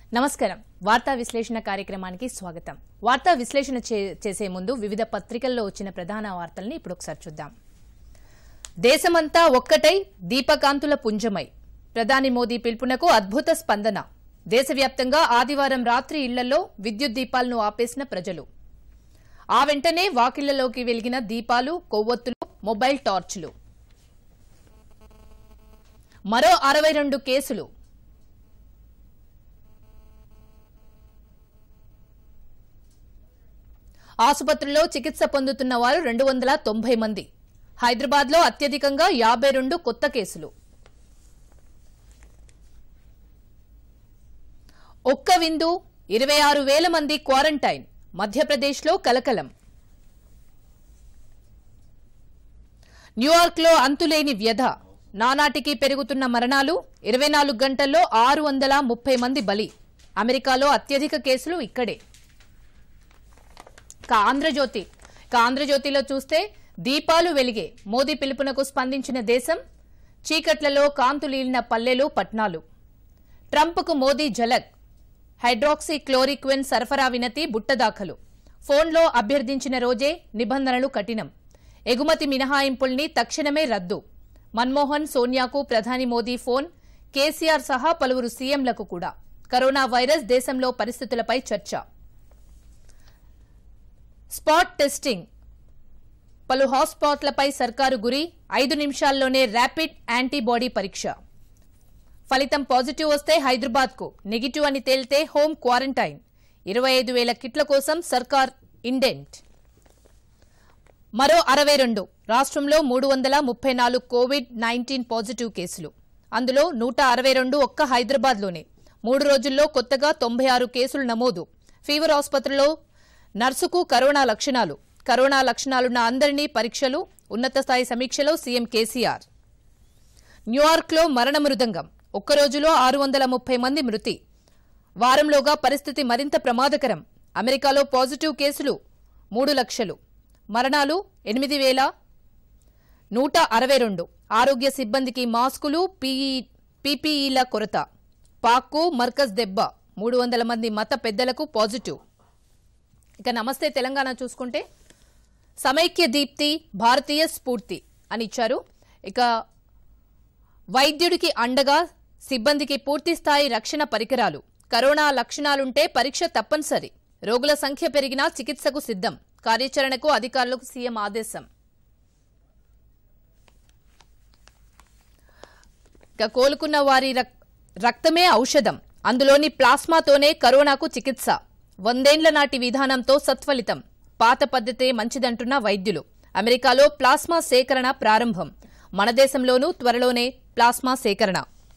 నమస్కారం వార్తా విశ్లేషణ కార్యక్రమానికి స్వాగతం వార్తా విశ్లేషణ చే- చేసే ముందు వివిధ పత్రికల్లో వచ్చిన ప్రధాన వార్తల్ని ఇప్పుడు ఒకసారి చూద్దాం దేశమంతా ఒక్కటై దీపకాంతుల పుంజమై ప్రధాని మోదీ పిలుపునకు అద్భుత స్పందన దేశవ్యాప్తంగా ఆదివారం రాత్రి ఇళ్లలో విద్యుత్ దీపాలను ఆపేసిన ప్రజలు ఆ వెంటనే వాకిళ్లలోకి వెలిగిన దీపాలు కొవ్వొత్తులు మొబైల్ టార్చ్లు మరో అరవై రెండు కేసులు ఆసుపత్రిలో చికిత్స పొందుతున్న వారు రెండు వందల తొంభై మంది హైదరాబాద్లో అత్యధికంగా యాభై రెండు కొత్త కేసులు ఒక్క విందు ఇరవై ఆరు వేల మంది క్వారంటైన్ మధ్యప్రదేశ్లో కలకలం న్యూయార్క్లో అంతులేని వ్యధ నానాటికి పెరుగుతున్న మరణాలు ఇరవై నాలుగు గంటల్లో ఆరు వందల ముప్పై మంది బలి అమెరికాలో అత్యధిక కేసులు ఇక్కడే ఇక ఆంధ్రజ్యోతి ఇక ఆంధ్రజ్యోతిలో చూస్తే దీపాలు వెలిగే మోదీ పిలుపునకు స్పందించిన దేశం చీకట్లలో కాంతులీలిన పల్లెలు పట్నాలు ట్రంప్కు మోదీ జలక్ హైడ్రాక్సీ క్లోరిక్విన్ సరఫరా వినతి బుట్టదాఖలు ఫోన్లో అభ్యర్థించిన రోజే నిబంధనలు కఠినం ఎగుమతి మినహాయింపుల్ని తక్షణమే రద్దు మన్మోహన్ సోనియాకు ప్రధాని మోదీ ఫోన్ కేసీఆర్ సహా పలువురు సీఎంలకు కూడా కరోనా వైరస్ దేశంలో పరిస్థితులపై చర్చ స్పాట్ టెస్టింగ్ పలు హాట్స్పాట్లపై సర్కారు గురి ఐదు నిమిషాల్లోనే ర్యాపిడ్ యాంటీబాడీ పరీక్ష ఫలితం పాజిటివ్ వస్తే హైదరాబాద్కు నెగిటివ్ అని తేలితే హోం క్వారంటైన్ ఇరవై ఐదు వేల కిట్ల కోసం సర్కార్ ఇండెంట్ మరో అరవై రెండు రాష్ట్రంలో మూడు వందల ముప్పై నాలుగు కోవిడ్ నైన్టీన్ పాజిటివ్ కేసులు అందులో నూట అరవై రెండు ఒక్క హైదరాబాద్లోనే మూడు రోజుల్లో కొత్తగా తొంభై ఆరు కేసులు నమోదు ఫీవర్ ఆసుపత్రిలో నర్సుకు కరోనా లక్షణాలు కరోనా లక్షణాలున్న అందరినీ పరీక్షలు ఉన్నత స్థాయి సమీక్షలో సీఎం కేసీఆర్ న్యూయార్క్లో మరణ మృదంగం ఒక్క రోజులో ఆరు వందల ముప్పై మంది మృతి వారంలోగా పరిస్థితి మరింత ప్రమాదకరం అమెరికాలో పాజిటివ్ కేసులు మూడు లక్షలు మరణాలు ఎనిమిది వేల నూట అరవై రెండు ఆరోగ్య సిబ్బందికి మాస్కులు పీఈ పీపీఈల కొరత పాక్కు మర్కజ్ దెబ్బ మూడు వందల మంది మత పెద్దలకు పాజిటివ్ ఇక నమస్తే తెలంగాణ చూసుకుంటే సమైక్య దీప్తి భారతీయ స్ఫూర్తి అని ఇచ్చారు ఇక వైద్యుడికి అండగా సిబ్బందికి పూర్తి స్థాయి రక్షణ పరికరాలు కరోనా లక్షణాలుంటే పరీక్ష తప్పనిసరి రోగుల సంఖ్య పెరిగినా చికిత్సకు సిద్ధం కార్యాచరణకు అధికారులకు సీఎం ఆదేశం ఇక కోలుకున్న వారి రక్- రక్తమే ఔషధం అందులోని ప్లాస్మాతోనే కరోనాకు చికిత్స వందేండ్ల నాటి విధానంతో సత్ఫలితం పాత పద్ధతే మంచిదంటున్న వైద్యులు అమెరికాలో ప్లాస్మా సేకరణ ప్రారంభం మన దేశంలోనూ త్వరలోనే ప్లాస్మా సేకరణ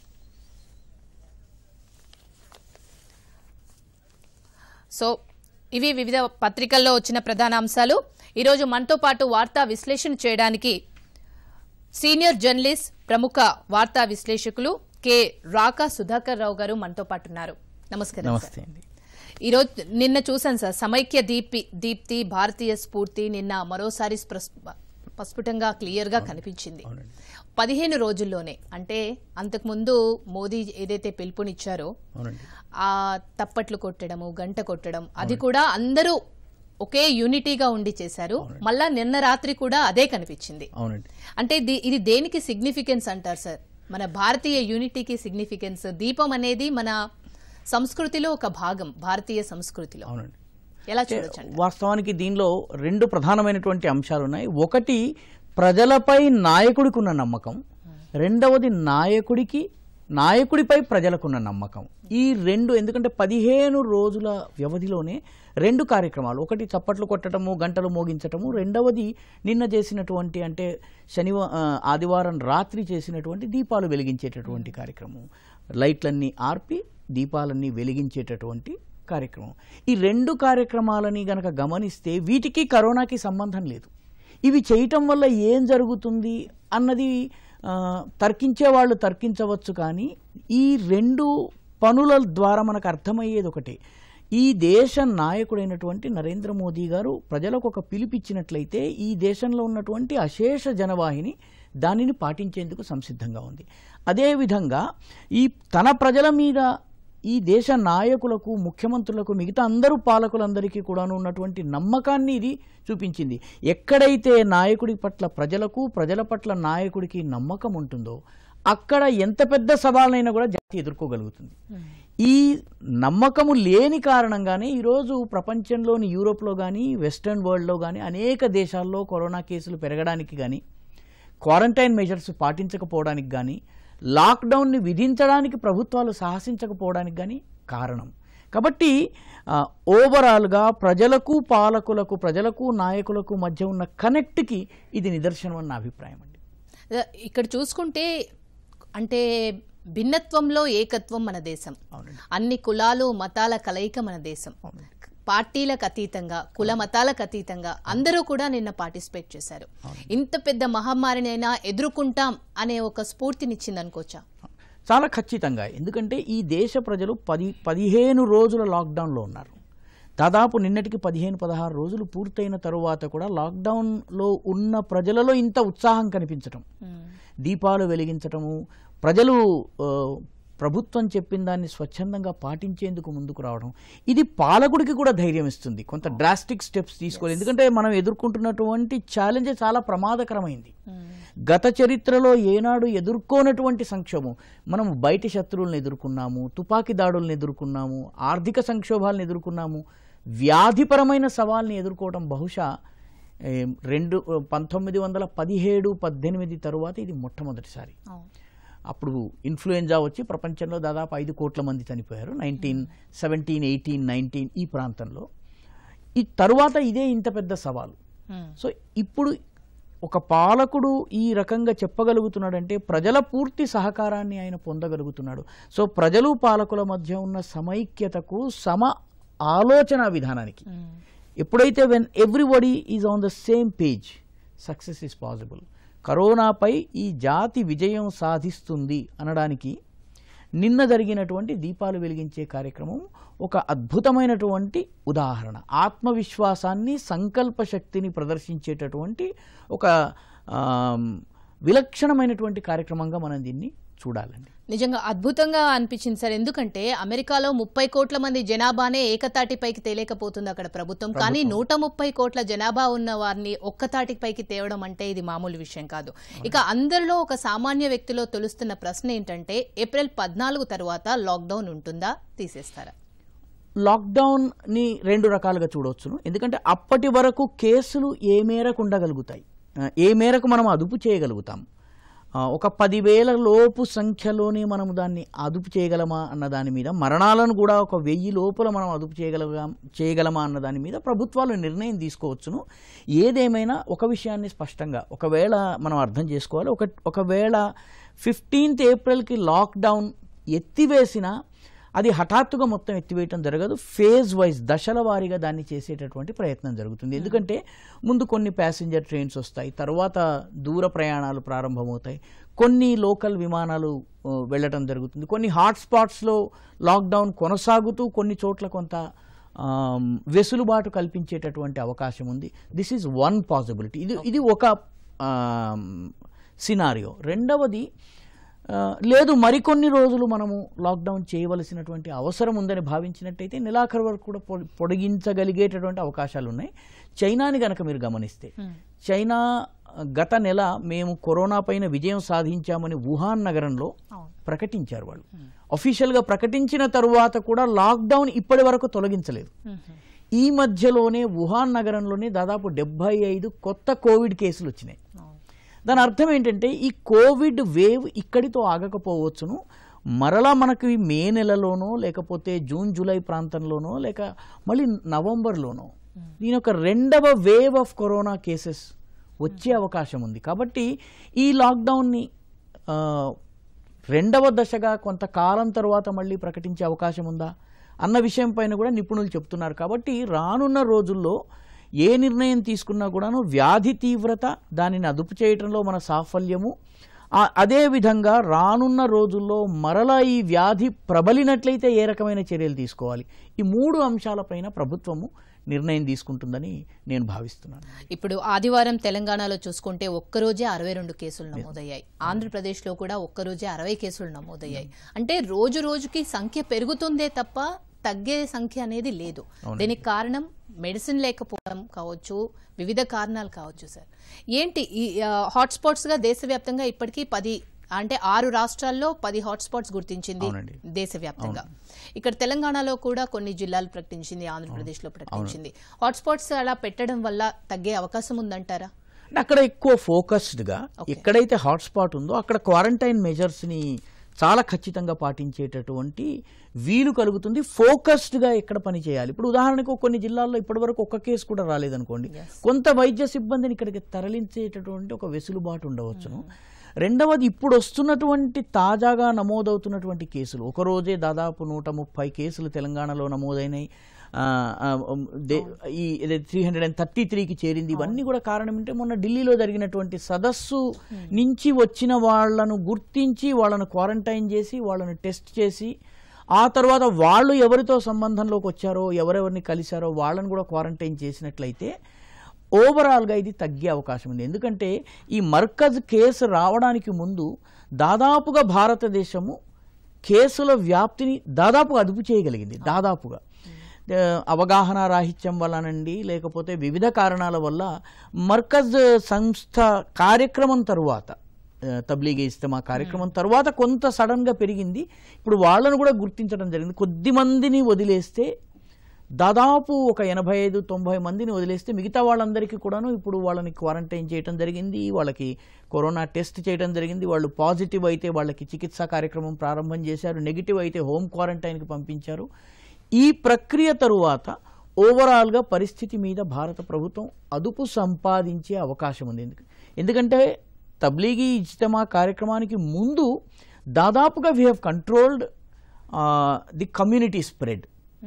సో ఇవి వివిధ పత్రికల్లో వచ్చిన ప్రధాన అంశాలు ఈరోజు మనతో పాటు వార్తా విశ్లేషణ చేయడానికి సీనియర్ జర్నలిస్ట్ ప్రముఖ వార్తా విశ్లేషకులు కె రాకా సుధాకర్ రావు గారు మనతో పాటు ఉన్నారు నమస్కారం సార్. నమస్తే అండి ఈరోజు నిన్న చూసాను సార్ సమైక్య దీప్తి దీప్తి భారతీయ స్ఫూర్తి నిన్న మరోసారి స్ప్రస్- ప్రస్ఫుటంగా క్లియర్ గా కనిపించింది అవునండి పదిహేను రోజుల్లోనే అంటే అంతకుముందు మోదీ ఏదైతే పిలుపునిచ్చారో అవునండి ఆ తప్పట్లు కొట్టడము గంట కొట్టడం అది కూడా అందరూ ఒకే యూనిటీగా ఉండి చేశారు మళ్ళా నిన్న రాత్రి కూడా అదే కనిపించింది అవునండి అంటే ది- ఇది దేనికి సిగ్నిఫికెన్స్ అంటారు సార్ మన భారతీయ యూనిటీకి సిగ్నిఫికెన్స్ దీపం అనేది మన సంస్కృతిలో ఒక భాగం భారతీయ సంస్కృతిలో అవునండి ఎలా చూడొచ్చండి వాస్తవానికి దీనిలో రెండు ప్రధానమైనటువంటి అంశాలు ఉన్నాయి ఒకటి ప్రజలపై నాయకుడికి ఉన్న నమ్మకం రెండవది నాయకుడికి నాయకుడిపై ప్రజలకున్న నమ్మకం ఈ రెండు ఎందుకంటే పదిహేను రోజుల వ్యవధిలోనే రెండు కార్యక్రమాలు ఒకటి చప్పట్లు కొట్టడము గంటలు మోగించటము రెండవది నిన్న చేసినటువంటి అంటే శనివా ఆ, ఆదివారం రాత్రి చేసినటువంటి దీపాలు వెలిగించేటటువంటి కార్యక్రమం లైట్లన్నీ ఆర్పి దీపాలన్నీ వెలిగించేటటువంటి కార్యక్రమం ఈ రెండు కార్యక్రమాలని గనక గమనిస్తే వీటికి కరోనాకి సంబంధం లేదు ఇవి చేయటం వల్ల ఏం జరుగుతుంది అన్నది ఆ, తర్కించే వాళ్ళు తర్కించవచ్చు కానీ ఈ రెండు పనుల ద్వారా మనకు అర్థమయ్యేది ఒకటే ఈ దేశ నాయకుడైనటువంటి నరేంద్ర మోదీ గారు ప్రజలకు ఒక పిలిపిచ్చినట్లయితే ఈ దేశంలో ఉన్నటువంటి అశేష జనవాహిని దానిని పాటించేందుకు సంసిద్ధంగా ఉంది అదేవిధంగా ఈ తన ప్రజల మీద ఈ దేశ నాయకులకు ముఖ్యమంత్రులకు మిగతా అందరూ పాలకులందరికీ కూడాను ఉన్నటువంటి నమ్మకాన్ని ఇది చూపించింది ఎక్కడైతే నాయకుడి పట్ల ప్రజలకు ప్రజల పట్ల నాయకుడికి నమ్మకం ఉంటుందో అక్కడ ఎంత పెద్ద సవాళ్ళైనా కూడా జాతి ఎదుర్కోగలుగుతుంది ఈ నమ్మకము లేని కారణంగానే ఈరోజు ప్రపంచంలోని యూరోప్లో కానీ వెస్ట్రన్ వరల్డ్లో కానీ అనేక దేశాల్లో కరోనా కేసులు పెరగడానికి కానీ క్వారంటైన్ మెజర్స్ పాటించకపోవడానికి కానీ లాక్డౌన్ని విధించడానికి ప్రభుత్వాలు సాహసించకపోవడానికి కానీ కారణం కాబట్టి ఆ, ఓవరాల్గా ప్రజలకు పాలకులకు ప్రజలకు నాయకులకు మధ్య ఉన్న కనెక్ట్కి ఇది నిదర్శనం అని నా అభిప్రాయం అండి ఇక్కడ చూసుకుంటే అంటే భిన్నత్వంలో ఏకత్వం మన దేశం అవునండి అన్ని కులాలు మతాల కలయిక మన దేశం అవునండి పార్టీలకు అతీతంగా కుల మతాలకు అతీతంగా అందరూ కూడా నిన్న పార్టిసిపేట్ చేశారు ఇంత పెద్ద మహమ్మారినైనా ఎదుర్కొంటాం అనే ఒక స్ఫూర్తినిచ్చింది అనుకోవచ్చా చాలా ఖచ్చితంగా ఎందుకంటే ఈ దేశ ప్రజలు పది పదిహేను రోజుల లాక్డౌన్లో ఉన్నారు దాదాపు నిన్నటికి పదిహేను పదహారు రోజులు పూర్తయిన తరువాత కూడా లాక్డౌన్లో ఉన్న ప్రజలలో ఇంత ఉత్సాహం కనిపించటం దీపాలు వెలిగించటము ప్రజలు ఆ, ప్రభుత్వం చెప్పిన దాన్ని స్వచ్ఛందంగా పాటించేందుకు ముందుకు రావడం ఇది పాలకుడికి కూడా ధైర్యం ఇస్తుంది కొంత డ్రాస్టిక్ స్టెప్స్ తీసుకోవాలి ఎందుకంటే మనం ఎదుర్కొంటున్నటువంటి ఛాలెంజ్ చాలా ప్రమాదకరమైంది గత చరిత్రలో ఏనాడు ఎదుర్కోనటువంటి సంక్షోభం మనం బయటి శత్రువులను ఎదుర్కొన్నాము తుపాకీ దాడులను ఎదుర్కొన్నాము ఆర్థిక సంక్షోభాలను ఎదుర్కొన్నాము వ్యాధిపరమైన సవాల్ని ఎదుర్కోవడం బహుశా ఏం, రెండు పంతొమ్మిది వందల పదిహేడు పద్దెనిమిది తరువాత ఇది మొట్టమొదటిసారి అప్పుడు ఇన్ఫ్లుయెంజా వచ్చి ప్రపంచంలో దాదాపు ఐదు కోట్ల మంది చనిపోయారు నైన్టీన్ సెవెంటీన్ ఎయిటీన్ నైన్టీన్ ఈ ప్రాంతంలో ఈ తరువాత ఇదే ఇంత పెద్ద సవాలు సో ఇప్పుడు ఒక పాలకుడు ఈ రకంగా చెప్పగలుగుతున్నాడంటే ప్రజల పూర్తి సహకారాన్ని ఆయన పొందగలుగుతున్నాడు సో ప్రజలు పాలకుల మధ్య ఉన్న సమైక్యతకు సమ ఆలోచన విధానానికి ఎప్పుడైతే when everybody is on the same page success is possible కరోనాపై ఈ జాతి విజయం సాధిస్తుంది అనడానికి నిన్న జరిగినటువంటి దీపాలు వెలిగించే కార్యక్రమం ఒక అద్భుతమైనటువంటి ఉదాహరణ ఆత్మవిశ్వాసాన్ని సంకల్ప శక్తిని ప్రదర్శించేటటువంటి ఒక ఆమ్, విలక్షణమైనటువంటి కార్యక్రమంగా మనం దీన్ని చూడాలండి నిజంగా అద్భుతంగా అనిపించింది సార్ ఎందుకంటే అమెరికాలో ముప్పై కోట్ల మంది జనాభానే ఏకతాటిపైకి తేలేకపోతుంది అక్కడ ప్రభుత్వం కానీ నూట ముప్పై కోట్ల జనాభా ఉన్న వారిని ఒక్కతాటిపైకి తేవడం అంటే ఇది మామూలు విషయం కాదు ఇక అందరిలో ఒక సామాన్య వ్యక్తిలో తొలుస్తున్న ప్రశ్న ఏంటంటే ఏప్రిల్ పద్నాలుగు తర్వాత లాక్డౌన్ ఉంటుందా తీసేస్తారా లాక్డౌన్ని రెండు రకాలుగా చూడవచ్చును ఎందుకంటే అప్పటి వరకు కేసులు ఏ మేరకు ఉండగలుగుతాయి ఆ, ఏ మేరకు మనం అదుపు చేయగలుగుతాం ఆ, ఒక పదివేల లోపు సంఖ్యలోనే మనం దాన్ని అదుపు చేయగలమా అన్న దాని మీద మరణాలను కూడా ఒక వెయ్యి లోపల మనం అదుపు చేయగలగా చేయగలమా అన్న దాని మీద ప్రభుత్వాలు నిర్ణయం తీసుకోవచ్చును ఏదేమైనా ఒక విషయాన్ని స్పష్టంగా ఒకవేళ మనం అర్థం చేసుకోవాలి ఒక ఒకవేళ ఫిఫ్టీన్త్ ఏప్రిల్కి లాక్డౌన్ ఎత్తివేసినా అది హఠాత్తుగా మొత్తం ఎత్తివేయటం జరగదు ఫేజ్ వైజ్ దశల వారీగా దాన్ని చేసేటటువంటి ప్రయత్నం జరుగుతుంది ఎందుకంటే ముందు కొన్ని ప్యాసింజర్ ట్రైన్స్ వస్తాయి తర్వాత దూర ప్రయాణాలు ప్రారంభమవుతాయి కొన్ని లోకల్ విమానాలు ఆ, వెళ్ళటం జరుగుతుంది కొన్ని హాట్ స్పాట్స్లో లాక్డౌన్ కొనసాగుతూ కొన్ని చోట్ల కొంత ఆమ్, వెసులుబాటు కల్పించేటటువంటి అవకాశం ఉంది దిస్ ఈజ్ వన్ పాసిబిలిటీ ఇది ఇది ఒక సినారియో రెండవది ఆ, లేదు మరికొన్ని రోజులు మనము లాక్డౌన్ చేయవలసినటువంటి అవసరం ఉందని భావించినట్టయితే నెలాఖరు వరకు కూడా పొడి- పొడిగించగలిగేటటువంటి అవకాశాలు ఉన్నాయి చైనాని గనక మీరు గమనిస్తే చైనా ఆ, గత నెల మేము కరోనా పైన విజయం సాధించామని వుహాన్ నగరంలో ప్రకటించారు వాళ్ళు అఫీషియల్గా ప్రకటించిన తరువాత కూడా లాక్డౌన్ ఇప్పటి వరకు తొలగించలేదు ఈ మధ్యలోనే వుహాన్ నగరంలోనే దాదాపు డెబ్బై ఐదు కొత్త కోవిడ్ కేసులు వచ్చినాయి దాని అర్థం ఏంటంటే ఈ కోవిడ్ వేవ్ ఇక్కడితో ఆగకపోవచ్చును మరలా మనకి మే నెలలోనో లేకపోతే జూన్ జూలై ప్రాంతంలోనో లేక మళ్ళీ నవంబర్లోనో దీని యొక్క రెండవ వేవ్ ఆఫ్ కరోనా కేసెస్ వచ్చే అవకాశం ఉంది కాబట్టి ఈ లాక్డౌన్ని ఆ, రెండవ దశగా కొంతకాలం తర్వాత మళ్ళీ ప్రకటించే అవకాశం ఉందా అన్న విషయం పైన కూడా నిపుణులు చెప్తున్నారు కాబట్టి రానున్న రోజుల్లో ఏ నిర్ణయం తీసుకున్నా కూడాను వ్యాధి తీవ్రత దానిని అదుపు చేయటంలో మన సాఫల్యము ఆ- అదేవిధంగా రానున్న రోజుల్లో మరలా ఈ వ్యాధి ప్రబలినట్లయితే ఏ రకమైన చర్యలు తీసుకోవాలి ఈ మూడు అంశాలపైన ప్రభుత్వము నిర్ణయం తీసుకుంటుందని నేను భావిస్తున్నాను ఇప్పుడు ఆదివారం తెలంగాణలో చూసుకుంటే ఒక్కరోజే అరవై రెండు కేసులు నమోదయ్యాయి ఆంధ్రప్రదేశ్లో కూడా ఒక్కరోజే అరవై కేసులు నమోదయ్యాయి అంటే రోజు రోజుకి సంఖ్య పెరుగుతుందే తప్ప తగ్గే సంఖ్య అనేది లేదు దీనికి కారణం మెడిసిన్ లేకపోవడం కావచ్చు వివిధ కారణాలు కావచ్చు సార్ ఏంటి ఈ హాట్స్పాట్స్ గా దేశవ్యాప్తంగా ఇప్పటికీ పది అంటే ఆరు రాష్ట్రాల్లో పది హాట్స్పాట్స్ గుర్తించింది అవునండి. దేశవ్యాప్తంగా ఇక్కడ తెలంగాణలో కూడా కొన్ని జిల్లాలు ప్రకటించింది ఆంధ్రప్రదేశ్ లో ప్రకటించింది హాట్స్పాట్స్ అలా పెట్టడం వల్ల తగ్గే అవకాశం ఉందంటారా అంటే అక్కడ ఎక్కువ ఫోకస్డ్గా ఎక్కడైతే హాట్స్పాట్ ఉందో అక్కడ క్వారంటైన్ మెజర్స్ని చాలా ఖచ్చితంగా పాటించేటటువంటి వీలు కలుగుతుంది ఫోకస్డ్గా ఎక్కడ పని చేయాలి ఇప్పుడు ఉదాహరణకు కొన్ని జిల్లాల్లో ఇప్పటివరకు ఒక్క కేసు కూడా రాలేదనుకోండి కొంత వైద్య సిబ్బందిని ఇక్కడికి తరలించేటటువంటి ఒక వెసులుబాటు ఉండవచ్చును రెండవది ఇప్పుడు వస్తున్నటువంటి తాజాగా నమోదవుతున్నటువంటి కేసులు ఒక రోజే దాదాపు నూట ముప్పై కేసులు తెలంగాణలో నమోదైనాయి ఆ, ఆ, ఉమ్, దే- ఈ త్రీ హండ్రెడ్ అండ్ థర్టీ త్రీకి చేరింది ఇవన్నీ కూడా కారణం అంటే మొన్న ఢిల్లీలో జరిగినటువంటి సదస్సు నుంచి వచ్చిన వాళ్ళను గుర్తించి వాళ్ళను క్వారంటైన్ చేసి వాళ్ళను టెస్ట్ చేసి ఆ తర్వాత వాళ్ళు ఎవరితో సంబంధంలోకి వచ్చారో ఎవరెవరిని కలిశారో వాళ్ళని కూడా క్వారంటైన్ చేసినట్లయితే ఓవరాల్గా ఇది తగ్గే అవకాశం ఉంది ఎందుకంటే ఈ మర్కజ్ కేసు రావడానికి ముందు దాదాపుగా భారతదేశము కేసుల వ్యాప్తిని దాదాపుగా అదుపు చేయగలిగింది దాదాపుగా ఆ, అవగాహన రాహిత్యం వల్లనండి లేకపోతే వివిధ కారణాల వల్ల మర్కజ్ సంస్థ కార్యక్రమం తరువాత ఆ, తబ్లీగీ ఇస్తమా కార్యక్రమం తర్వాత కొంత సడన్గా పెరిగింది ఇప్పుడు వాళ్ళను కూడా గుర్తించడం జరిగింది కొద్ది మందిని వదిలేస్తే దాదాపు ఒక ఎనభై ఐదు తొంభై మందిని వదిలేస్తే మిగతా వాళ్ళందరికీ కూడాను ఇప్పుడు వాళ్ళని క్వారంటైన్ చేయడం జరిగింది వాళ్ళకి కరోనా టెస్ట్ చేయడం జరిగింది వాళ్ళు పాజిటివ్ అయితే వాళ్ళకి చికిత్సా కార్యక్రమం ప్రారంభం చేశారు నెగిటివ్ అయితే హోమ్ క్వారంటైన్కి పంపించారు ఈ ప్రక్రియ తరువాత ఓవరాల్గా పరిస్థితి మీద భారత ప్రభుత్వం అదుపు సంపాదించే అవకాశం ఉంది ఎందుకు- ఎందుకంటే తబ్లీగీ ఇజ్తమా కార్యక్రమానికి ముందు దాదాపుగా we have controlled the community spread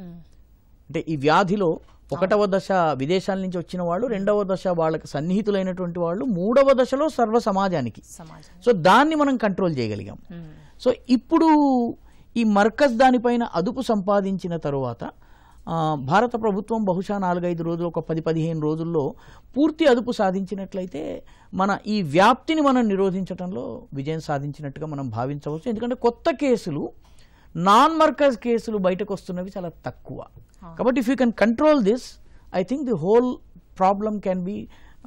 అంటే ఈ వ్యాధిలో ఒకటవ దశ విదేశాల నుంచి వచ్చిన వాళ్ళు రెండవ దశ వాళ్ళకి సన్నిహితులైనటువంటి వాళ్ళు మూడవ దశలో సర్వ సమాజానికి సమాజం సో దాన్ని మనం కంట్రోల్ చేయగలిగాం సో ఇప్పుడు ఈ మర్కజ్ దానిపైన అదుపు సంపాదించిన తరువాత ఆ, భారత ప్రభుత్వం బహుశా నాలుగైదు రోజులు ఒక పది పదిహేను రోజుల్లో పూర్తి అదుపు సాధించినట్లయితే మన ఈ వ్యాప్తిని మనం నిరోధించడంలో విజయం సాధించినట్టుగా మనం భావించవచ్చు ఎందుకంటే కొత్త కేసులు నాన్ మర్కజ్ కేసులు బయటకు వస్తున్నవి చాలా తక్కువ కాబట్టి if you can control this I think the whole problem can be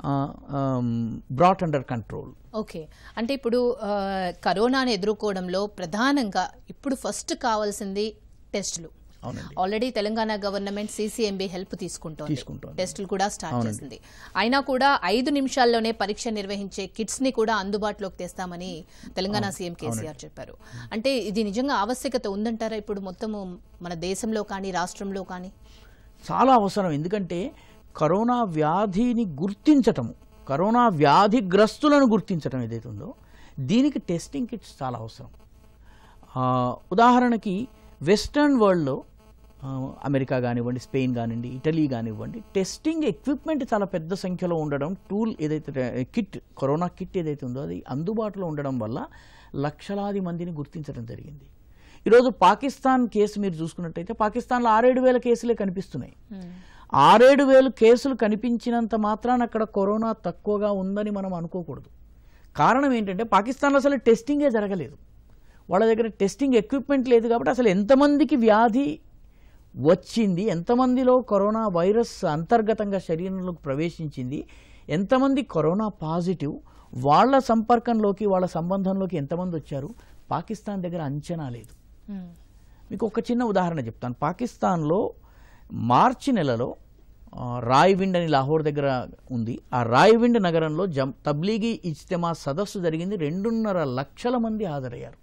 brought under control okay అంటే ఇప్పుడు ఆ, కరోనాను ఎదుర్కోవడంలో ప్రధానంగా ఇప్పుడు ఫస్ట్ కావాల్సింది టెస్టులు అవునండి already Telangana government CCMB help తీసుకుంటోంది తీసుకుంటోంది. టెస్టులు కూడా స్టార్ట్ చేసింది అయినా కూడా ఐదు నిమిషాల్లోనే పరీక్ష నిర్వహించే కిట్స్ ని కూడా అందుబాటులోకి తెస్తామని తెలంగాణ సీఎం కేసీఆర్ చెప్పారు అంటే ఇది నిజంగా ఆవశ్యకత ఉందంటారా ఇప్పుడు మొత్తము మన దేశంలో కానీ రాష్ట్రంలో కానీ చాలా అవసరం ఎందుకంటే కరోనా వ్యాధిని గుర్తించటము కరోనా వ్యాధిగ్రస్తులను గుర్తించటం ఏదైతే ఉందో దీనికి టెస్టింగ్ కిట్స్ చాలా అవసరం ఆ, ఉదాహరణకి వెస్టర్న్ వరల్డ్లో ఆ, అమెరికా కానివ్వండి స్పెయిన్ కానివ్వండి ఇటలీ కానివ్వండి టెస్టింగ్ ఎక్విప్మెంట్ చాలా పెద్ద సంఖ్యలో ఉండడం టూల్ ఏదైతే కిట్ కరోనా కిట్ ఏదైతే ఉందో అది అందుబాటులో ఉండడం వల్ల లక్షలాది మందిని గుర్తించడం జరిగింది ఈరోజు పాకిస్తాన్ కేసు మీరు చూసుకున్నట్టయితే పాకిస్తాన్లో ఆరేడు వేల కేసులే కనిపిస్తున్నాయి ఆరేడు వేలు కేసులు కనిపించినంత మాత్రాన అక్కడ కరోనా తక్కువగా ఉందని మనం అనుకోకూడదు కారణం ఏంటంటే పాకిస్తాన్లో అసలు టెస్టింగే జరగలేదు వాళ్ళ దగ్గర టెస్టింగ్ ఎక్విప్మెంట్ లేదు కాబట్టి అసలు ఎంతమందికి వ్యాధి వచ్చింది ఎంతమందిలో కరోనా వైరస్ అంతర్గతంగా శరీరంలోకి ప్రవేశించింది ఎంతమంది కరోనా పాజిటివ్ వాళ్ళ సంపర్కంలోకి వాళ్ళ సంబంధంలోకి ఎంతమంది వచ్చారు పాకిస్తాన్ దగ్గర అంచనా లేదు మీకు ఒక చిన్న ఉదాహరణ చెప్తాను పాకిస్తాన్లో మార్చి నెలలో ఆ, రాయ్విండ్ అని లాహోర్ దగ్గర ఉంది ఆ రాయ్విండ్ నగరంలో జమ్ తబ్లీగీ ఇజ్తెమా సదస్సు జరిగింది రెండున్నర లక్షల మంది హాజరయ్యారు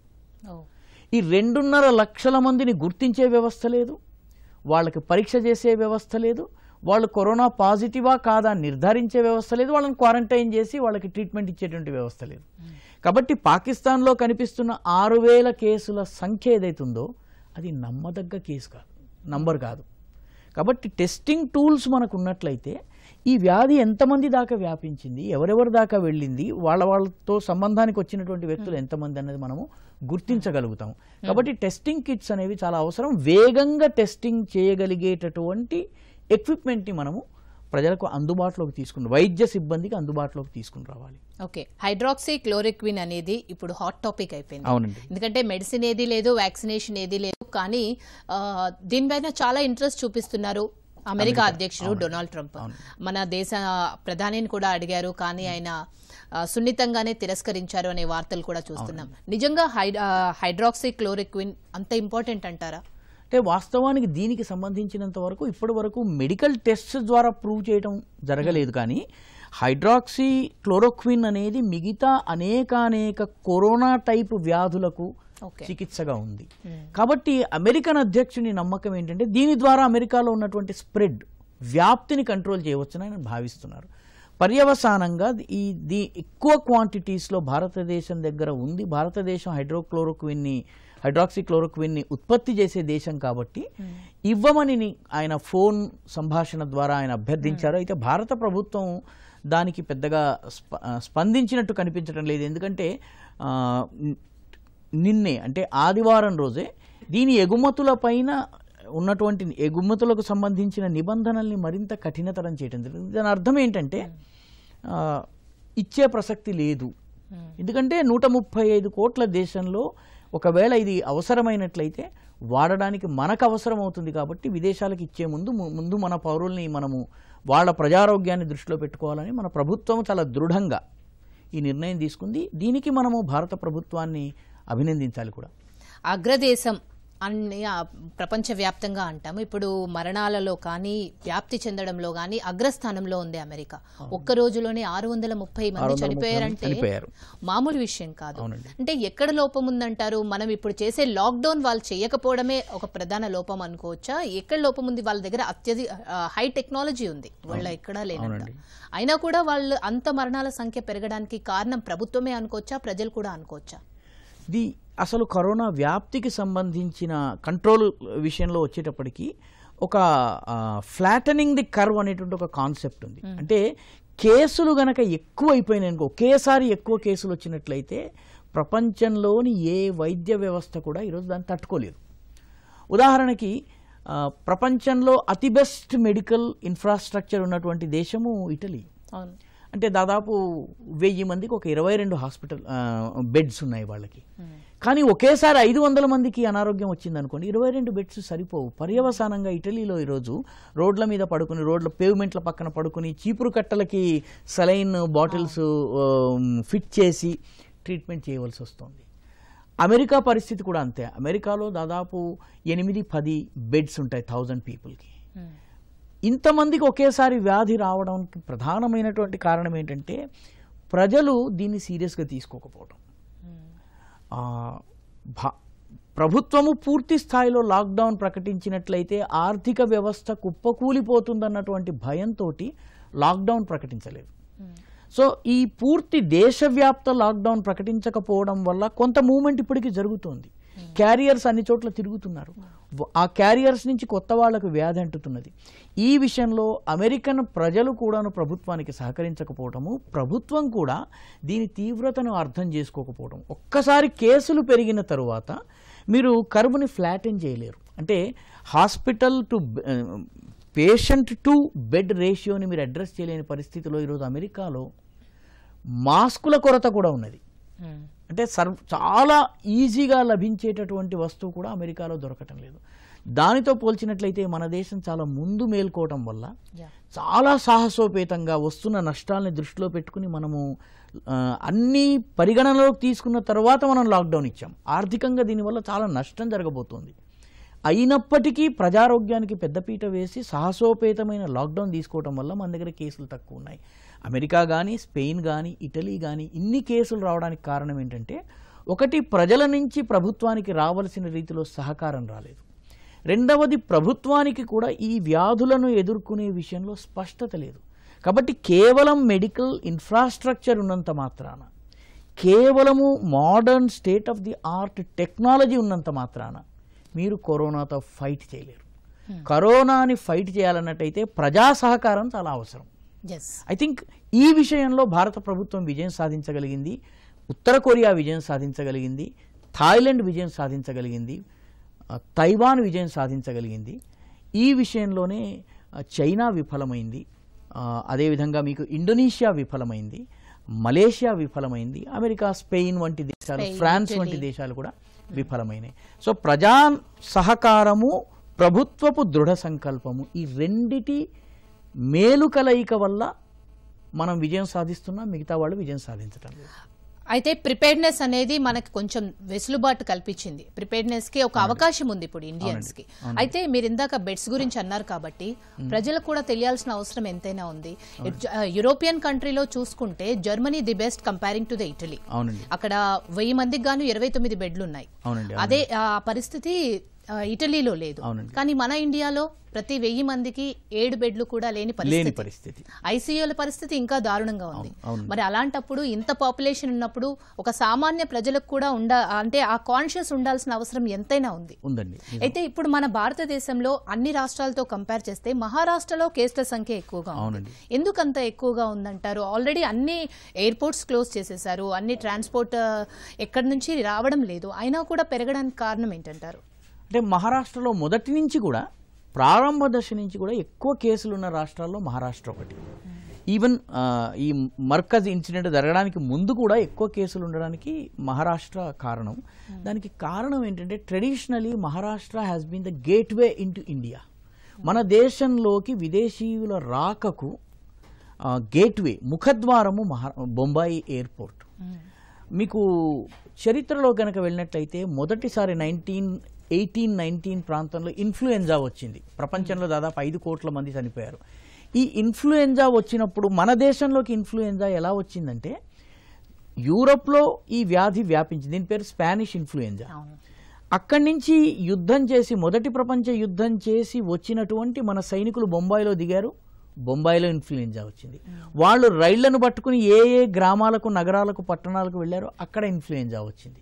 ఈ రెండున్నర లక్షల మందిని గుర్తించే వ్యవస్థ లేదు వాళ్ళకి పరీక్ష చేసే వ్యవస్థ లేదు వాళ్ళు కరోనా పాజిటివా కాదా అని నిర్ధారించే వ్యవస్థ లేదు వాళ్ళని క్వారంటైన్ చేసి వాళ్ళకి ట్రీట్మెంట్ ఇచ్చేటువంటి వ్యవస్థ లేదు కాబట్టి పాకిస్తాన్లో కనిపిస్తున్న ఆరు వేల కేసుల సంఖ్య ఏదైతుందో అది నమ్మదగ్గ కేసు కాదు నంబర్ కాదు కాబట్టి టెస్టింగ్ టూల్స్ మనకు ఉన్నట్లయితే ఈ వ్యాధి ఎంతమంది దాకా వ్యాపించింది ఎవరెవరి దాకా వెళ్ళింది వాళ్ళ వాళ్ళతో సంబంధానికి వచ్చినటువంటి వ్యక్తులు ఎంతమంది అనేది మనము గుర్తించగలుగుతాం కాబట్టి టెస్టింగ్ కిట్స్ అనేవి చాలా అవసరం వేగంగా టెస్టింగ్ చేయగలిగేటటువంటి ఎక్విప్మెంట్ని మనము ప్రజలకు అందుబాటులోకి తీసుకుని వైద్య సిబ్బందికి అందుబాటులోకి తీసుకుని రావాలి ఓకే హైడ్రాక్సీ క్లోరిక్విన్ అనేది ఇప్పుడు హాట్ టాపిక్ అయిపోయింది అవునండి ఎందుకంటే మెడిసిన్ ఏది లేదు వ్యాక్సినేషన్ ఏది లేదు కానీ ఆ, దీనిపైన చాలా ఇంట్రెస్ట్ చూపిస్తున్నారు అమెరికా అధ్యక్షుడు డొనాల్డ్ ట్రంప్ మన దేశ ప్రధానిని కూడా అడిగారు కానీ ఆయన ఆ, సున్నితంగానే తిరస్కరించారు అనే వార్తలు కూడా చూస్తున్నాం నిజంగా హై- ఆ, హైడ్రాక్సీ క్లోరిక్విన్ అంత ఇంపార్టెంట్ అంటారా అంటే వాస్తవానికి దీనికి సంబంధించినంత వరకు ఇప్పటి వరకు మెడికల్ టెస్ట్ ద్వారా ప్రూవ్ చేయడం జరగలేదు కానీ హైడ్రాక్సీ క్లోరోక్విన్ అనేది మిగతా అనేకానేక కరోనా టైప్ వ్యాధులకు ఓకే చికిత్సగా ఉంది కాబట్టి అమెరికన్ అధ్యక్షుని నమ్మకం ఏంటంటే దీని ద్వారా అమెరికాలో ఉన్నటువంటి స్ప్రెడ్ వ్యాప్తిని కంట్రోల్ చేయవచ్చని ఆయన భావిస్తున్నారు పర్యవసానంగా ఈ దీ ఎక్కువ క్వాంటిటీస్లో భారతదేశం దగ్గర ఉంది భారతదేశం హైడ్రోక్లోరోక్విన్ని హైడ్రాక్సీ క్లోరోక్విన్ని ఉత్పత్తి చేసే దేశం కాబట్టి ఇవ్వమని ని- ఆయన ఫోన్ సంభాషణ ద్వారా ఆయన అభ్యర్థించారు అయితే భారత ప్రభుత్వం దానికి పెద్దగా స్ప- ఆ, స్పందించినట్టు కనిపించడం లేదు ఎందుకంటే ఆ, న్- నిన్నే అంటే ఆదివారం రోజే దీని ఎగుమతుల పైన ఉన్నటువంటి ఎగుమతులకు సంబంధించిన నిబంధనల్ని మరింత కఠినతరం చేయడం జరిగింది దాని అర్థం ఏంటంటే ఆ, ఇచ్చే ప్రసక్తి లేదు ఎందుకంటే నూట ముప్పై ఐదు కోట్ల దేశంలో ఒకవేళ ఇది అవసరమైనట్లయితే వాడడానికి మనకు అవసరం అవుతుంది కాబట్టి విదేశాలకు ఇచ్చే ముందు ము- ముందు మన పౌరుల్ని మనము వాళ్ళ ప్రజారోగ్యాన్ని దృష్టిలో పెట్టుకోవాలని మన ప్రభుత్వం చాలా దృఢంగా ఈ నిర్ణయం తీసుకుంది దీనికి మనము భారత ప్రభుత్వాన్ని అభినందించాలి కూడా అగ్రదేశం అన్ని ఆ, ప్రపంచవ్యాప్తంగా అంటాము ఇప్పుడు మరణాలలో కానీ వ్యాప్తి చెందడంలో కానీ అగ్రస్థానంలో ఉంది అమెరికా ఒక్క రోజులోనే ఆరు వందల ముప్పై మంది 630 చనిపోయారంటే చనిపోయారు. మామూలు విషయం కాదు అవునండి. అంటే ఎక్కడ లోపం ఉందంటారు మనం ఇప్పుడు చేసే లాక్డౌన్ వాళ్ళు చేయకపోవడమే ఒక ప్రధాన లోపం అనుకోవచ్చా ఎక్కడ లోపం ఉంది వాళ్ళ దగ్గర అత్యధి హై టెక్నాలజీ ఉంది వాళ్ళ ఎక్కడా లేనంత అవునండి. అయినా కూడా వాళ్ళు అంత మరణాల సంఖ్య పెరగడానికి కారణం ప్రభుత్వమే అనుకోవచ్చా ప్రజలు కూడా అనుకోవచ్చా ఇది అసలు కరోనా వ్యాప్తికి సంబంధించిన కంట్రోల్ విషయంలో వచ్చేటప్పటికి ఒక ఫ్లాటనింగ్ ది కర్వ్ అనేటువంటి ఒక కాన్సెప్ట్ ఉంది అంటే కేసులు గనక ఎక్కువ అయిపోయినాయి అనుకో ఒకేసారి ఎక్కువ కేసులు వచ్చినట్లయితే ప్రపంచంలోని ఏ వైద్య వ్యవస్థ కూడా ఈరోజు దాన్ని తట్టుకోలేదు ఉదాహరణకి ఆ, ప్రపంచంలో అతి బెస్ట్ మెడికల్ ఇన్ఫ్రాస్ట్రక్చర్ ఉన్నటువంటి దేశము ఇటలీ అవును అంటే దాదాపు వెయ్యి మందికి ఒక ఇరవై రెండు హాస్పిటల్ ఆ, బెడ్స్ ఉన్నాయి వాళ్ళకి కానీ ఒకేసారి ఐదు వందల మందికి అనారోగ్యం వచ్చింది అనుకోండి ఇరవై రెండు బెడ్స్ సరిపోవు పర్యవసానంగా ఇటలీలో ఈరోజు రోడ్ల మీద పడుకుని రోడ్ల పేవ్మెంట్ల పక్కన పడుకుని చీపురు కట్టలకి సలైన్ బాటిల్స్ ఫిట్ చేసి ట్రీట్మెంట్ చేయవలసి వస్తుంది అమెరికా పరిస్థితి కూడా అంతే అమెరికాలో దాదాపు ఎనిమిది పది బెడ్స్ ఉంటాయి థౌజండ్ పీపుల్కి ఇంతమందికి ఒకేసారి వ్యాధి రావడానికి ప్రధానమైనటువంటి కారణం ఏంటంటే ప్రజలు దీన్ని సీరియస్గా తీసుకోకపోవడం ఆ, భా- ప్రభుత్వము పూర్తి స్థాయిలో లాక్డౌన్ ప్రకటించినట్లయితే ఆర్థిక వ్యవస్థ కుప్పకూలిపోతుందన్నటువంటి భయంతో లాక్డౌన్ ప్రకటించలేదు సో ఈ పూర్తి దేశవ్యాప్త లాక్డౌన్ ప్రకటించకపోవడం వల్ల కొంత మూమెంట్ ఇప్పటికీ జరుగుతోంది క్యారియర్స్ అన్ని చోట్ల తిరుగుతున్నారు వ- ఆ క్యారియర్స్ నుంచి కొత్త వాళ్లకు వ్యాధి అంటుతున్నది ఈ విషయంలో అమెరికన్ ప్రజలు కూడాను ప్రభుత్వానికి సహకరించకపోవడము ప్రభుత్వం కూడా దీని తీవ్రతను అర్థం చేసుకోకపోవడం ఒక్కసారి కేసులు పెరిగిన తరువాత మీరు కరువుని ఫ్లాటెన్ చేయలేరు అంటే hospital to patient to bed రేషియోని మీరు అడ్రస్ చేయలేని పరిస్థితిలో ఈరోజు అమెరికాలో మాస్కుల కొరత కూడా ఉన్నది అంటే సర్వ చాలా ఈజీగా లభించేటటువంటి వస్తువు కూడా అమెరికాలో దొరకటం లేదు దానితో పోల్చినట్లయితే మన దేశం చాలా ముందు మేల్కోవటం వల్ల యా చాలా సాహసోపేతంగా వస్తున్న నష్టాలని దృష్టిలో పెట్టుకుని మనము ఆ, అన్ని పరిగణనలోకి తీసుకున్న తర్వాత మనం లాక్డౌన్ ఇచ్చాం ఆర్థికంగా దీనివల్ల చాలా నష్టం జరగబోతోంది అయినప్పటికీ ప్రజారోగ్యానికి పెద్దపీట వేసి సాహసోపేతమైన లాక్డౌన్ తీసుకోవటం వల్ల మన దగ్గర కేసులు తక్కువ ఉన్నాయి అమెరికా కానీ స్పెయిన్ కానీ ఇటలీ కానీ ఇన్ని కేసులు రావడానికి కారణం ఏంటంటే ఒకటి ప్రజల నుంచి ప్రభుత్వానికి రావలసిన రీతిలో సహకారం రాలేదు రెండవది ప్రభుత్వానికి కూడా ఈ వ్యాధులను ఎదుర్కొనే విషయంలో స్పష్టత లేదు కాబట్టి కేవలం మెడికల్ ఇన్ఫ్రాస్ట్రక్చర్ ఉన్నంత మాత్రాన కేవలము modern state of the art technology ఉన్నంత మాత్రాన మీరు కరోనాతో ఫైట్ చేయలేరు కరోనాని ఫైట్ చేయాలన్నట్టయితే ప్రజా సహకారం చాలా అవసరం ఎస్ ఐ థింక్ ఈ విషయంలో భారత ప్రభుత్వం విజయం సాధించగలిగింది ఉత్తర కొరియా విజయం సాధించగలిగింది థాయిలాండ్ విజయం సాధించగలిగింది ఆ, తైవాన్ విజయం సాధించగలిగింది ఈ విషయంలోనే ఆ, చైనా విఫలమైంది ఆ, అదేవిధంగా మీకు ఇండోనేషియా విఫలమైంది మలేషియా విఫలమైంది అమెరికా స్పెయిన్ వంటి దేశాలు స్పెయిన్, ఫ్రాన్స్ ఇటలీ. వంటి దేశాలు కూడా విఫలమైనాయి సో ప్రజా సహకారము ప్రభుత్వపు దృఢ సంకల్పము ఈ రెండిటి మేలు కలయిక వల్ల మనం విజయం సాధిస్తున్నాం మిగతా వాళ్ళు విజయం సాధించటం లేదు అయితే ప్రిపేర్డ్నెస్ అనేది మనకి కొంచెం వెసులుబాటు కల్పించింది ప్రిపేర్డ్నెస్ కి ఒక అవకాశం ఉంది ఇప్పుడు ఇండియన్స్ కి అయితే మీరు ఇందాక బెడ్స్ గురించి అన్నారు కాబట్టి ప్రజలకు కూడా తెలియాల్సిన అవసరం ఎంతైనా ఉంది ఇట్- ఆ, యూరోపియన్ కంట్రీలో చూసుకుంటే Germany the best comparing to the Italy అవునండి అక్కడ వెయ్యి మందికి గాను ఇరవై తొమ్మిది బెడ్లు ఉన్నాయి అవునండి అదే ఆ పరిస్థితి ఆ, ఇటలీలో లేదు అవునండి. కానీ మన ఇండియాలో ప్రతి వెయ్యి మందికి ఏడు బెడ్లు కూడా లేని లేని పరిస్థితి పరిస్థితి ఐసీయూల పరిస్థితి ఇంకా దారుణంగా ఉంది అవును. మరి అలాంటప్పుడు ఇంత పాపులేషన్ ఉన్నప్పుడు ఒక సామాన్య ప్రజలకు కూడా ఉండ అంటే ఆ కాన్షియస్ ఉండాల్సిన అవసరం ఎంతైనా ఉంది ఉందండి అయితే ఇప్పుడు మన భారతదేశంలో అన్ని రాష్ట్రాలతో కంపేర్ చేస్తే మహారాష్ట్రలో కేసుల సంఖ్య ఎక్కువగా ఉంది అవునండి. ఎందుకు అంత ఎక్కువగా ఉందంటారు ఆల్రెడీ అన్ని ఎయిర్పోర్ట్స్ క్లోజ్ చేసేసారు అన్ని ట్రాన్స్పోర్ట్ ఎక్కడి నుంచి రావడం లేదు అయినా కూడా పెరగడానికి కారణం ఏంటంటారు అంటే మహారాష్ట్రలో మొదటి నుంచి కూడా ప్రారంభ దశ నుంచి కూడా ఎక్కువ కేసులు ఉన్న రాష్ట్రాల్లో మహారాష్ట్ర ఒకటి ఈవెన్ ఆ, ఈ మర్కజ్ ఇన్సిడెంట్ జరగడానికి ముందు కూడా ఎక్కువ కేసులు ఉండడానికి మహారాష్ట్ర కారణం దానికి కారణం ఏంటంటే traditionally Maharashtra has been the gateway into India మన దేశంలోకి విదేశీయుల రాకకు గేట్వే ముఖద్వారము మహా బొంబాయి ఎయిర్పోర్ట్ మీకు చరిత్రలో కనుక వెళ్ళినట్లయితే మొదటిసారి నైన్టీన్ ఎయిటీన్ నైన్టీన్ ప్రాంతంలో ఇన్ఫ్లుయెంజా వచ్చింది ప్రపంచంలో దాదాపు ఐదు కోట్ల మంది చనిపోయారు ఈ ఇన్ఫ్లుయెంజా వచ్చినప్పుడు మన దేశంలోకి ఇన్ఫ్లుయెంజా ఎలా వచ్చిందంటే యూరప్లో ఈ వ్యాధి వ్యాపించింది దీని పేరు స్పానిష్ ఇన్ఫ్లుయెంజా అక్కడి నుంచి యుద్ధం చేసి మొదటి ప్రపంచ యుద్ధం చేసి వచ్చినటువంటి మన సైనికులు బొంబాయిలో దిగారు బొంబాయిలో ఇన్ఫ్లుయెంజా వచ్చింది వాళ్ళు రైళ్లను పట్టుకుని ఏ ఏ గ్రామాలకు నగరాలకు పట్టణాలకు వెళ్ళారో అక్కడ ఇన్ఫ్లుయెంజా వచ్చింది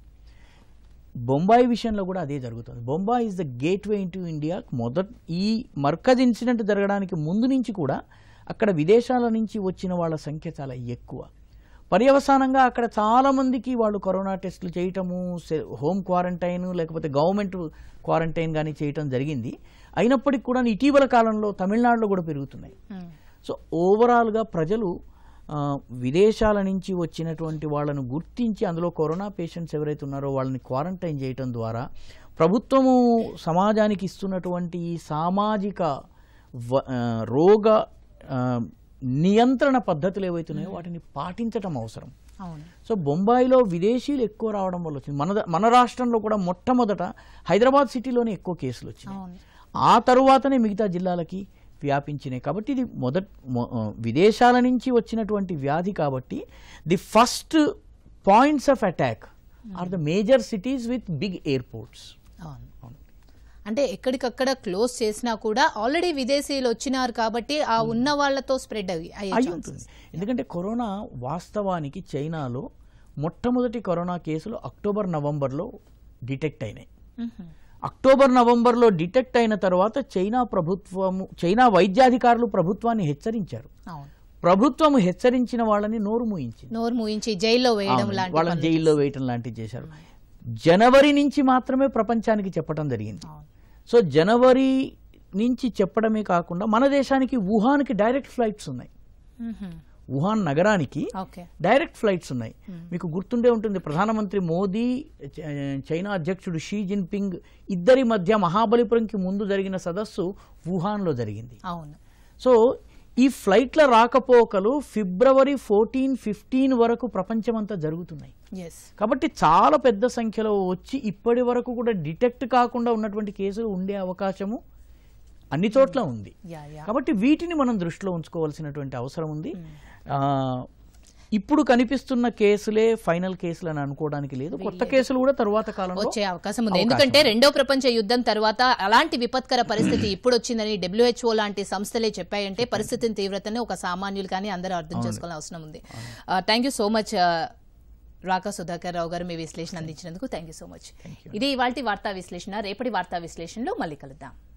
బొంబాయి విషయంలో కూడా అదే జరుగుతుంది Bombay is the gateway into India మొదట్ ఈ మర్కజ్ ఇన్సిడెంట్ జరగడానికి ముందు నుంచి కూడా అక్కడ విదేశాల నుంచి వచ్చిన వాళ్ళ సంఖ్య చాలా ఎక్కువ పర్యవసానంగా అక్కడ చాలా మందికి వాళ్ళు కరోనా టెస్టులు చేయటము సె- హోమ్ క్వారంటైన్ లేకపోతే గవర్నమెంట్ క్వారంటైన్ కానీ చేయటం జరిగింది అయినప్పటికీ కూడా ఇటీవల కాలంలో తమిళనాడులో కూడా పెరుగుతున్నాయి సో ఓవరాల్గా ప్రజలు ఆ, విదేశాల నుంచి వచ్చినటువంటి వాళ్ళను గుర్తించి అందులో కరోనా పేషెంట్స్ ఎవరైతే ఉన్నారో వాళ్ళని క్వారంటైన్ చేయటం ద్వారా ప్రభుత్వము సమాజానికి ఇస్తున్నటువంటి ఈ సామాజిక వ- ఆ, రోగ ఆ, నియంత్రణ పద్ధతులు ఏవైతున్నాయో వాటిని పాటించటం అవసరం అవును సో బొంబాయిలో విదేశీయులు ఎక్కువ రావడం వల్ల వచ్చింది మన ద- మన రాష్ట్రంలో కూడా మొట్టమొదట హైదరాబాద్ సిటీలోనే ఎక్కువ కేసులు వచ్చినాయి అవును ఆ తరువాతనే మిగతా జిల్లాలకి వ్యాపించినాయి కాబట్టి ఇది మొదట్ మొ- ఆ, విదేశాల నుంచి వచ్చినటువంటి వ్యాధి కాబట్టి the first points of attack are the major cities with big airports అవును అంటే ఎక్కడికక్కడ క్లోజ్ చేసినా కూడా ఆల్రెడీ విదేశీయులు వచ్చినారు కాబట్టి ఆ ఉన్న వాళ్ళతో స్ప్రెడ్ అయ్యి అయ్యే అయి ఛాన్సెస్ ఉంటుంది ఎందుకంటే కరోనా వాస్తవానికి చైనాలో మొట్టమొదటి కరోనా కేసులు అక్టోబర్ నవంబర్లో డిటెక్ట్ అయినాయి అక్టోబర్ నవంబర్లో డిటెక్ట్ అయిన తర్వాత చైనా ప్రభుత్వము చైనా వైద్యాధికారులు ప్రభుత్వాన్ని హెచ్చరించారు అవును ప్రభుత్వం హెచ్చరించిన వాళ్ళని నోరు మూయించింది నోరు మూయించి జైల్లో వేయడం అవును, లాంటి వాళ్ళని పనులు జైల్లో వేయటం లాంటివి చేశారు జనవరి నుంచి మాత్రమే ప్రపంచానికి చెప్పడం జరిగింది అవును. సో జనవరి నుంచి చెప్పడమే కాకుండా మన దేశానికి వుహాన్కి డైరెక్ట్ ఫ్లైట్స్ ఉన్నాయి మ్మ్. వుహాన్ నగరానికి ఓకే డైరెక్ట్ ఫ్లైట్స్ ఉన్నాయి మీకు గుర్తుండే ఉంటుంది ప్రధానమంత్రి మోదీ చ- చైనా అధ్యక్షుడు షీ జిన్పింగ్ ఇద్దరి మధ్య మహాబలిపురంకి ముందు జరిగిన సదస్సు వుహాన్లో జరిగింది అవును సో ఈ ఫ్లైట్ల రాకపోకలు ఫిబ్రవరి ఫోర్టీన్ ఫిఫ్టీన్ వరకు ప్రపంచమంతా జరుగుతున్నాయి ఎస్ కాబట్టి చాలా పెద్ద సంఖ్యలో వచ్చి ఇప్పటి వరకు కూడా డిటెక్ట్ కాకుండా ఉన్నటువంటి కేసులు ఉండే అవకాశము అన్ని చోట్ల ఉంది యా యా కాబట్టి వీటిని మనం దృష్టిలో ఉంచుకోవాల్సినటువంటి అవసరం ఉంది ఆ, ఇప్పుడు కనిపిస్తున్న కేసులే ఫైనల్ కేసులు అని అనుకోవడానికి లేదు కొత్త కేసులు కూడా తరువాత కాలంలో వచ్చే అవకాశం ఉంది ఎందుకంటే రెండో ప్రపంచ యుద్ధం తర్వాత అలాంటి విపత్కర పరిస్థితి ఇప్పుడు వచ్చిందని డబ్ల్యూహెచ్ఓ లాంటి సంస్థలే చెప్పాయంటే పరిస్థితిని తీవ్రతని ఒక సామాన్యులు కానీ అందరూ అర్థం చేసుకోవాల్సిన అవసరం ఉంది thank you so much Raka Sudhakar Rao garu మీ విశ్లేషణ అందించినందుకు థ్యాంక్ యూ సో మచ్ ఇది ఇవాళ వార్తా విశ్లేషణ రేపటి వార్తా విశ్లేషణలో మళ్ళీ కలుద్దాం